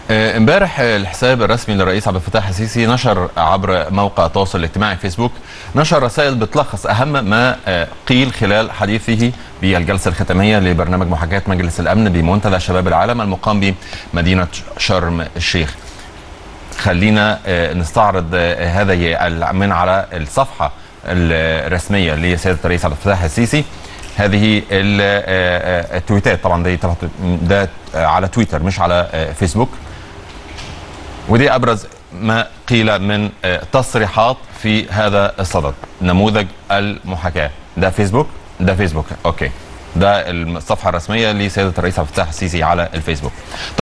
آه، امبارح آه، الحساب الرسمي للرئيس عبد الفتاح السيسي نشر عبر موقع التواصل الاجتماعي فيسبوك نشر رسائل بتلخص اهم ما آه، قيل خلال حديثه بالجلسه الختاميه لبرنامج محاكاه مجلس الامن بمنتدى شباب العالم المقام بمدينه شرم الشيخ. خلينا آه، نستعرض آه، هذه ال- من على الصفحه الرسميه لسياده الرئيس عبد الفتاح السيسي هذه ال- آه، آه، التويتات طبعا دي طبعاً ده آه، على تويتر مش على آه، فيسبوك ودي ابرز ما قيل من آه، تصريحات في هذا الصدد نموذج المحاكاه ده فيسبوك ده فيسبوك اوكي ده الصفحه الرسميه لسياده الرئيس عبد الفتاح السيسي على الفيسبوك